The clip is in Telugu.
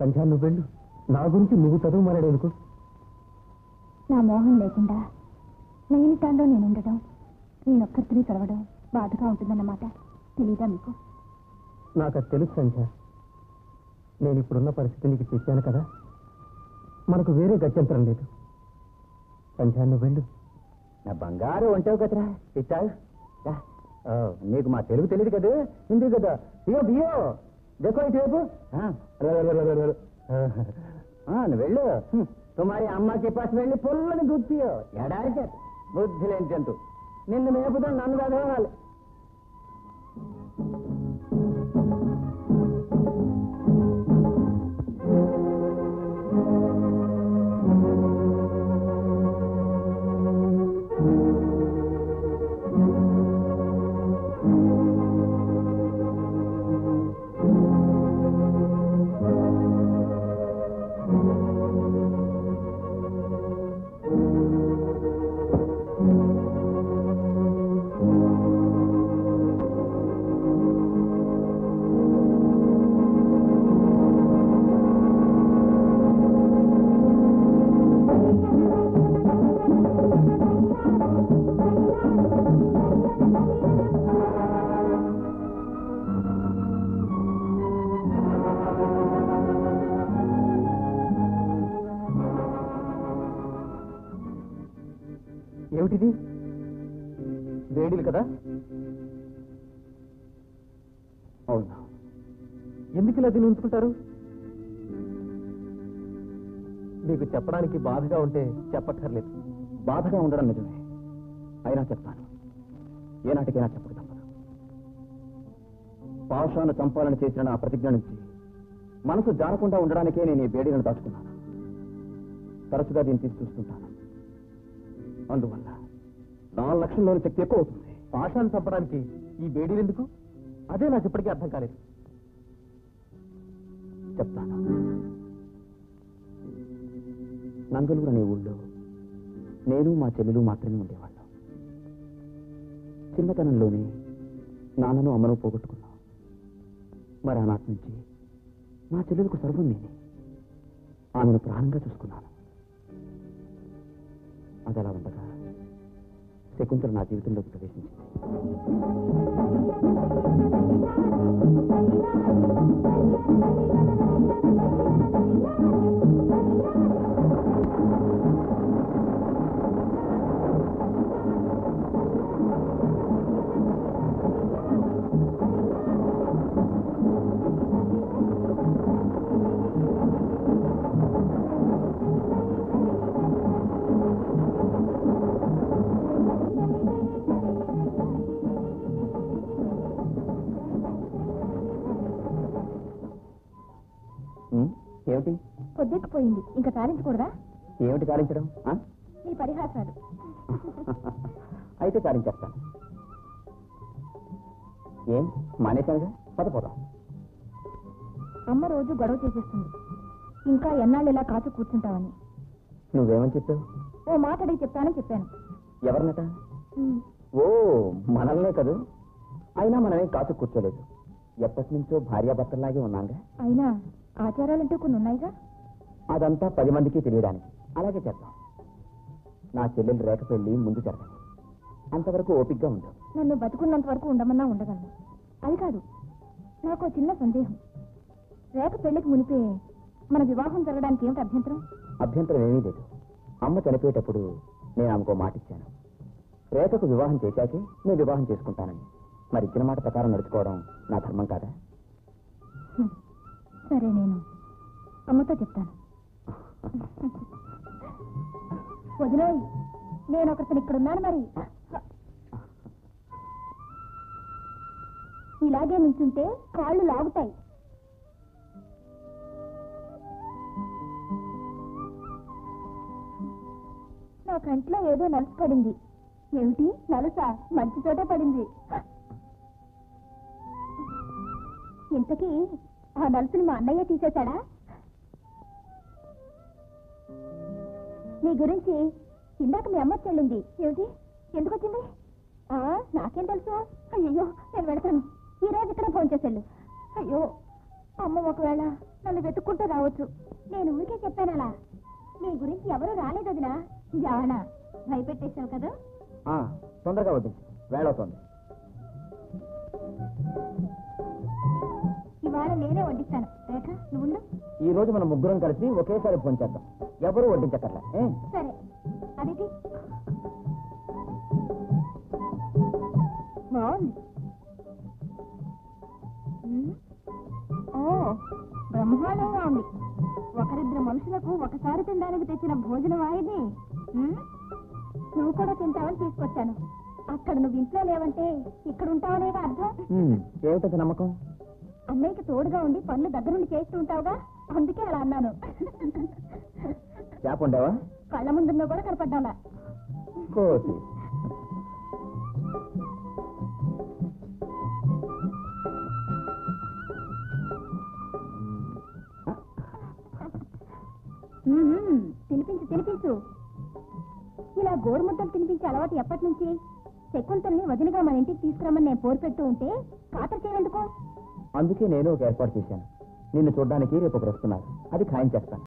సంధ్య నువ్వు వెళ్ళు నా గురించి నువ్వు చదువు మారాడు అనుకో నా మోహం లేకుండా లేని తాండో నేను ఉండడం నేనొక్కరిని చదవడం బాధగా ఉంటుందన్నమాట తెలీదా మీకు నాకు అది తెలుసు సంధ్య నేను ఇప్పుడున్న పరిస్థితి నీకు చెప్పాను కదా మనకు వేరే గత్యంతరం లేదు సంధ్య నువ్వు వెళ్ళు నా బంగారు ఉంటావు కదరా ఇచ్చావు రా. ఓ, నీకు మా తెలుగు తెలియదు కదా హిందీ కదా బియో బియో देखो ఇటు వైపు ఆ, రా, రా, రా, రా, రా, రా. ఆ, నువ్వు వెళ్ళు హ్మ్. తుమారి అమ్మకి పాస్ వెళ్ళి పొల్లని గుర్తియో ఎడారి చేత బుద్ధి లేని జంతు నిన్ను మేపుతాను నన్ను చదవాలి ఏమిటిది వేడిలు కదా అవును ఎందుకు ఇలా దీన్ని ఉంచుకుంటారు మీకు చెప్పడానికి బాధగా ఉంటే చెప్పక్కర్లేదు బాధగా ఉండడం నిజమే అయినా చెప్తాను ఏనాటికైనా చెప్పక తప్పదు పాషాను చంపాలని చేసిన నా ప్రతిజ్ఞ నుంచి మనసు జారకుండా ఉండడానికే నేను ఈ బేడీలను దాచుకున్నాను తరచుగా దీన్ని తీసి చూస్తుంటాను అందువల్ల నాలుగు లక్షల్లోని శక్తి ఎక్కువ అవుతుంది పాషాన్ని చంపడానికి ఈ వేడిలు ఎందుకు అదే నాకు ఇప్పటికీ అర్థం కాలేదు చెప్తాను నంగలూరు అనే ఊళ్ళో నేను మా చెల్లెలు మాత్రమే ఉండేవాళ్ళం చిన్నతనంలోనే నాన్నను అమ్మను పోగొట్టుకున్నాం మరి ఆనాటి నుంచి మా చెల్లెలకు సర్వం నేనే ఆమెను ప్రాణంగా చూసుకున్నాను అది అలా ఉండగా శకుంతల నా జీవితంలోకి ప్రవేశించింది ఉం? ఏమిటి పొద్దెక్కిపోయింది ఇంకా తారించకూడదా ఏమిటి కారించడం ఆ? మీ పరిహాసాలు అయితే కారించేస్తాను ఏం మానేశానుగా పదపోదాం అమ్మ రోజు గొడవ చేసేస్తుంది ఇంకా ఎన్నాళ్ళు ఇలా కాచు కూర్చుంటావని నువ్వేమని చెప్పావు ఓ మాట అడిగి చెప్తానని చెప్పాను ఎవరినట ఉమ్, ఓ మనల్నే కదూ అయినా మనమేం కాచు కూర్చోలేదు ఎప్పటి నుంచో భార్యాభర్తల్లాగే ఉన్నాంగా అయినా ఆచారాలంటూ కొన్ని ఉన్నాయిగా అదంతా పది మందికి తెలియడానికి అలాగే చేద్దాం నా చెల్లెలు రేఖ పెళ్లి ముందు జరగాలి అంతవరకు ఓపిగ్గా ఉండు నన్ను బతుకున్నంత వరకు ఉండమన్నా ఉండగలను అది కాదు నాకు ఓ చిన్న సందేహం రేఖ పెళ్లికి మునిపే మన వివాహం జరగడానికి ఏమిటి అభ్యంతరం అభ్యంతరం ఏమీ లేదు అమ్మ చనిపోయేటప్పుడు నేను ఆమెకు మాట ఇచ్చాను రేఖకు వివాహం చేశాకే నేను వివాహం చేసుకుంటానని మరి ఇచ్చిన మాట ప్రకారం నడుచుకోవడం నా ధర్మం కాదా హ్మ్. సరే నేను అమ్మతో చెప్తాను వదిలేయ్ నేను ఒకరిని ఇక్కడ ఉన్నాను మరి ఇలాగే నుంచుంటే కాళ్ళు లాగుతాయి నా కంట్లో ఏదో నలుసు పడింది ఏమిటి నలుసా మంచి చోటే పడింది ఇంతకీ ఆ నలుసుని మా అన్నయ్య తీసేశాడా నీ గురించి ఇందాక మీ అమ్మ చెల్లింది ఏమిటి ఎందుకు వచ్చింది ఆ, నాకేం తెలుసు అయ్యో నేను వెళ్తాను ఈ రోజు ఇక్కడే ఫోన్ చేసేళ్ళు అయ్యో అమ్మ ఒకవేళ నన్ను మనల్ని వెతుక్కుంటూ రావచ్చు నేను ఊరికే చెప్పానలా నీ గురించి ఎవరు రాలేదు వదినా జానా భయపెట్టేశావు కదా ఆ, తొందరగా వడ్డించు వేళవుతోంది ఇవాళ నేనే వడ్డిస్తాను రేఖ నువ్వు ఉండు. ఈ రోజు మనం ముగ్గురం కలిసి ఒకేసారి ఫోన్ చేద్దాం ఎవరు వడ్డించక్కర్లే ఏ? సరే అదితి బాగుంది ఉమ్. ఓ బ్రహ్మాండంగా ఉంది ఒకరిద్దరు మనుషులకు ఒకసారి తినడానికి తెచ్చిన భోజనం ఇది ఉమ్. నువ్వు కూడా తింటావని తీసుకొచ్చాను అక్కడ నువ్వు ఇంట్లో లేవంటే ఇక్కడ ఉంటావనేగా అర్థం ఉమ్, ఏమిటది నమ్మకం అన్నయ్యకి తోడుగా ఉండి పనులు దగ్గరుండి చేస్తూ ఉంటావుగా అందుకే అలా అన్నాను చేప ఉండేవా కళ్ళ ముందున్న కూడా కనపడ్డాలా కోసి మ్మ్. తినిపించు తినిపించు ఇలా గోరుముద్దలు తినిపించే అలవాటు ఎప్పటి నుంచి శకుంతల్ని వదినగా మన ఇంటికి తీసుకురమ్మని నేను పోరు పెడుతూ ఉంటే ఖాతరు చేయనందుకో అందుకే నేను ఒక ఏర్పాటు చేశాను నిన్ను చూడడానికి రేపు ఒకరు వస్తున్నారు అది ఖాయం చేస్తాను